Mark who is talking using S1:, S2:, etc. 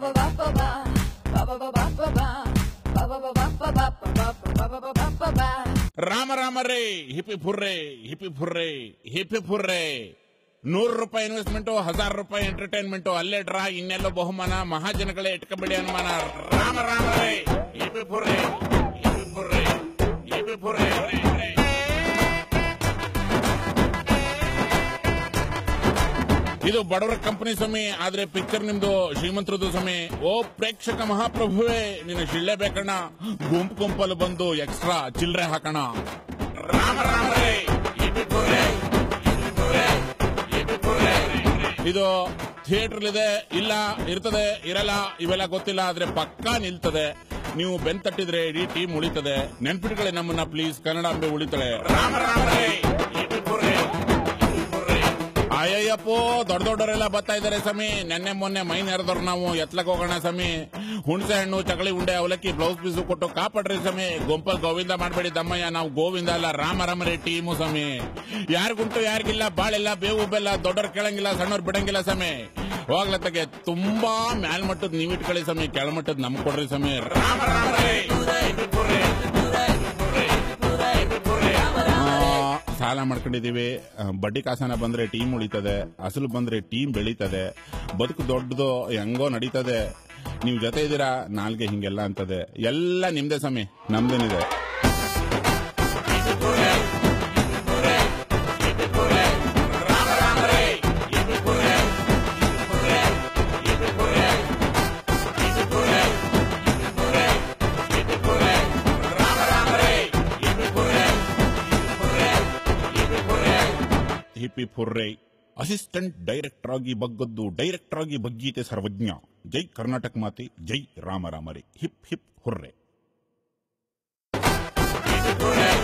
S1: ರಾಮ ರಾಮ ರೇ ಹಿಪಿ ಫುರ್ರೆ ಹಿಪಿ ಫುರ್ರೆ ಹಿಪಿ ಫುರ್ರೆ ನೂರು ರೂಪಾಯಿ ಇನ್ವೆಸ್ಟ್ಮೆಂಟ್ ಹಜಾರ್ ರೂಪಾಯಿ ಎಂಟರ್ಟೈನ್ಮೆಂಟ್ ಅಲ್ಲೇ ಡ್ರಾ ಇನ್ನೆಲ್ಲೋ ಬಹುಮಾನ ಮಹಾಜನಗಳೇ ಇಟ್ಕಬೇಡಿ ಅನುಮಾನ ರಾಮ ರಾಮ ರೇ ಹಿಪಿ ಫುರ್ರೆ ಹಿಪಿ ಫುರ್ರೆ ಹಿಪಿ ಫುರ್ರೆ ಇದು ಬಡವರ ಕಂಪನಿ ಸ್ವಾಮಿ ಆದ್ರೆ ಪಿಕ್ಚರ್ ನಿಮ್ದು ಶ್ರೀಮಂತರದು ಸ್ವಾಮಿ ಓ ಪ್ರೇಕ್ಷಕ ಮಹಾಪ್ರಭುವೇ ನಿನ್ನ ಶಿಳ್ಳೆ ಬೇಕಣ್ಣ ಗುಂಪು ಗುಂಪಲ್ಲಿ ಬಂದು ಎಕ್ಸ್ಟ್ರಾ ಚಿಲ್ಲರೆ ಹಾಕೋಣ ರಾಮ ರಾಮ ರೇ ಹಿಪಿ ಫುರ್ರೆ, ಹಿಪಿ ಫುರ್ರೆ, ಹಿಪಿ ಫುರ್ರೆ. ಇದು ಥಿಯೇಟರ್ ಇದೆ ಇಲ್ಲ ಇರ್ತದೆ ಇರಲ್ಲ ಇವೆಲ್ಲ ಗೊತ್ತಿಲ್ಲ ಆದ್ರೆ ಪಕ್ಕಾ ನಿಲ್ತದೆ ನೀವು ಬೆನ್ ತಟ್ಟಿದ್ರೆ ಇಡೀ ಟೀಮ್ ಉಳಿತದೆ ನೆನ್ಪಿಟ್ಕೊಳ್ಳಿ ನಮ್ಮನ್ನ ಪ್ಲೀಸ್ ಕನ್ನಡಾಂಬೆ ಉಳಿತಾಳೆ ರಾಮ ರಾಮ ರೇ ಹಿಪಿ ಫುರ್ರೆ, ಹಿಪಿ ಫುರ್ರೆ. ಅಯ್ಯಯ್ಯಪ್ಪೋ ದೊಡ್ಡ ದೊಡ್ಡವರೆಲ್ಲ ಬರ್ತಾ ಇದಾರೆ ಸಮಿ ನೆನ್ನೆ ಮೊನ್ನೆ ಮೈ ನೆರೆದವ್ರು ನಾವು ಎತ್ಲಕ್ ಹೋಗೋಣ ಸಮಿ ಹುಣಸೆ ಹಣ್ಣು ಚಕಳಿ ಉಂಡೆ ಅವಲಕ್ಕಿ ಬ್ಲೌಸ್ ಪೀಸು ಕೊಟ್ಟು ಕಾಪಾಡ್ರಿ ಸಮಿ ಗುಂಪಲ್ ಗೋವಿಂದ ಮಾಡಬೇಡಿ ದಮ್ಮಯ್ಯ ನಾವು ಗೋವಿಂದ ಅಲ್ಲ ರಾಮ ರಾಮರೇ ಟೀಮು ಸಮಿ ಯಾರಿಗುಂಟು ಯಾರಿಗಿಲ್ಲ ಬಾಳಿಲ್ಲ ಬೇವು ಬೆಲ್ಲ ದೊಡ್ಡವ್ರು ಕೇಳಂಗಿಲ್ಲ ಸಣ್ಣವ್ರು ಬಿಡಂಗಿಲ್ಲ ಸಮಿ ಹೋಗ್ಲತ್ತಗೆ ತುಂಬಾ ಮೇಲ್ಮಟ್ಟದ್ ನೀವ್ ಇಟ್ಕೊಳ್ಳಿ ಸಮಿ ಕೆಳಮಟ್ಟದ್ ನಮ್ ಕೊಡ್ರಿ ಸಮಿ ರಾಮ ರಾಮರೇ ಆ, ಸಾಲ ಮಾಡ್ಕೊಂಡಿದೀವಿ ಆ, ಬಡ್ಡಿ ಕಾಸನ ಬಂದ್ರೆ ಟೀಮ್ ಉಳಿತದೆ ಅಸಲು ಬಂದ್ರೆ ಟೀಮ್ ಬೆಳೀತದೆ ಬದುಕು ದೊಡ್ಡದು ಹೆಂಗೋ ನಡೀತದೆ ನೀವು ಜೊತೆ ಇದ್ದೀರಾ ನಾಲ್ಗೆ ಹಿಂಗೆಲ್ಲ ಅಂತದೆ ಎಲ್ಲ ನಿಮ್ದೇ ಸಮಯ ನಮ್ದೇನಿದೆ ಹಿಪಿ ಫುರ್ರೆ ಅಸಿಸ್ಟೆಂಟ್ ಡೈರೆಕ್ಟರ್ ಆಗಿ ಬಗ್ಗದ್ದು ಡೈರೆಕ್ಟರ್ ಆಗಿ ಬಗ್ಗೀತೆ ಸರ್ವಜ್ಞ ಜೈ ಕರ್ನಾಟಕ ಮಾತೆ ಜೈ ರಾಮ ರಾಮರೇ ಹಿಪ್ ಹಿಪ್ ಹುರ್ರೆ